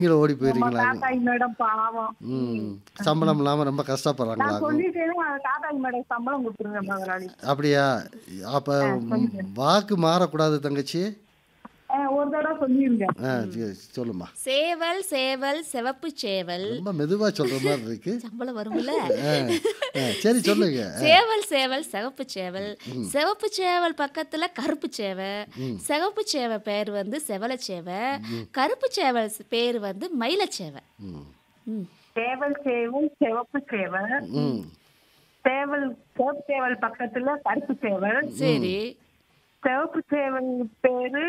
கீழே ஓடி நம்ம போயிருங்களா காத்தாயி மேடம் பாவம் ம் சம்பளம் இல்லாமல் ரொம்ப நான் கஷ்டப்படுறாங்களா சொல்லிட்டேன் காத்தாயி மேடம் சம்பளம் கொடுத்துருங்க முதலாளி அப்படியா அப்போ வாக்கு மாறக்கூடாது தங்கச்சி ஆ, ஒரு தடவை சொல்லிருங்க ஆ சரி, சொல்லுமா சேவல் சேவல் சிவப்பு சேவல் ரொம்ப மெதுவா சொல்ற மாதிரி இருக்கு சம்பளம் வரும்ல ஆ, ஆ, சரி சொல்லுங்க சேவல் சேவல் சிவப்பு சேவல் சிவப்பு சேவல் பக்கத்துல கருப்பு சேவை சிவப்பு சேவை பேர் வந்து செவலச்சேவை கருப்பு சேவல் பேர் வந்து மயிலச்சேவை ம், ம். சேவல் சேவல் சிவப்பு சேவல் ம் சேவல் சிவப்பு சேவல் பக்கத்துல கருப்பு சேவல் சரி சிவப்பு சேவல் பேரு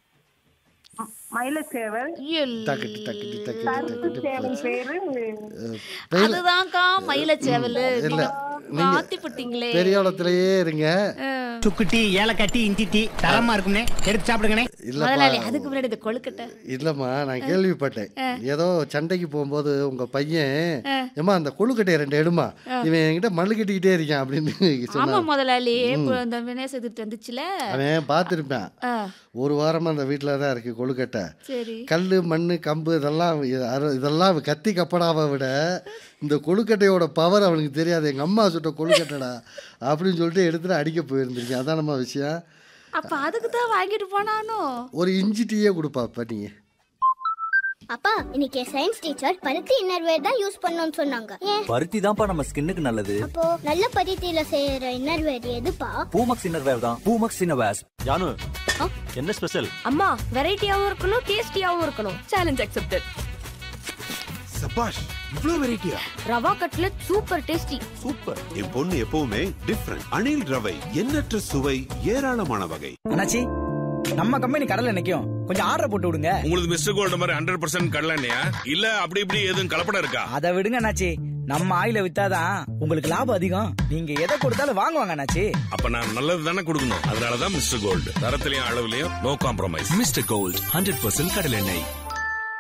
ம- மயில சேவல் டக்கு டக்கு டக்கு கருப்பு சேவல் பேரு வெயில் அதுதான்க்கா மயிலச்சேவல் இல்ல, நீங்க மாத்தி போட்டீங்களே பெரியோளத்திலேயே இருங்க சுக்குட்டி ஏலக்காட்டி இஞ்சி டீ தரமா இருக்கும்னே எடுத்து சாப்பிடுங்கண்ணே இல்லப்பா முதலாளி அதுக்கு முன்னாடி இந்த கொழுக்கட்டை இல்லம்மா நான் கேள்விப்பட்டேன் ஏதோ சண்டைக்கு போகும்போது உங்க பையன் ஏமா அந்த கொழுக்கட்டையை ரெண்டு எடுமா இவன் என்கிட்ட மல்லு கட்டிக்கிட்டே இருக்கான் அப்படின்னு ஆமா சொன்னான் முதலாளி இப்போ இந்த வினேஷ் எதிர்த்து வந்துச்சுல அவன் பார்த்துருப்பேன் ஆ, ஒரு வாரமா அந்த வீட்டில் தான் இருக்கு கொழுக்கட்டை சரி கல் மண் கம்பு இதெல்லாம் இது- அரு- இதெல்லாம் கத்தி கப்படாவை விட இந்த கொழுக்கட்டையோட பவர் அவனுக்கு தெரியாது எங்கள் அம்மா சுட்ட கொழுக்கட்டைடா அப்படின்னு சொல்லிட்டு எடுத்துட்டு அடிக்க போயிருந்திருக்கேன் அதான் நம்ம விஷயம் அப்ப அதுக்கு தான் வாங்கிட்டு போனானோ ஒரு இஞ்சி டீயே கொடுப்பாப்பா நீ அப்பா இன்னைக்கு சயின்ஸ் டீச்சர் பருத்தி இன்னர்வேர் தான் யூஸ் பண்ணணும்னு சொன்னாங்க ஏன் பருத்தி தான்ப்பா நம்ம ஸ்கின்னுக்கு நல்லது அப்போ நல்ல பருத்தியில செய்யற இன்னர்வேர் எதுப்பா பூமக்ஸ் இன்னர்வேர் தான் பூமக்ஸ் இன்னர்வேர்ஸ் ஜானு என்ன ஸ்பெஷல் அம்மா வெரைட்டியாவும் இருக்கணும் டேஸ்டியாவும் இருக்கணும் சேலஞ்ச் அக்செப்டட் சபாஷ் இவ்ளோ வெரைட்டியா rava cutlet super tasty super என் பொண்ணு எப்பவுமே டிஃப்ரெண்ட் அணில் ரவை எண்ணற்ற சுவை ஏராளமான வகை அண்ணாச்சி நம்ம கம்பெனி கடல்ல நிக்கும் கொஞ்சம் ஆர்டர் போட்டு விடுங்க உங்களுக்கு மிஸ்டர் கோல்டு மாதிரி ஹண்ட்ரட் பர்சன்ட் கடலண்ணையா இல்ல அப்படி இப்படி எதுவும் கலப்படம் இருக்கா அதை விடுங்க அண்ணாச்சி நம்ம ஆயில வித்தாதான் உங்களுக்கு லாபம் அதிகம் நீங்க எதை கொடுத்தாலும் வாங்குவாங்க அண்ணாச்சி அப்ப நான் நல்லது தானே கொடுக்கணும் அதனாலதான் மிஸ்டர் கோல்டு தரத்திலையும் அளவுலயும் no compromise mister gold hundred percent கடலெண்ணெய்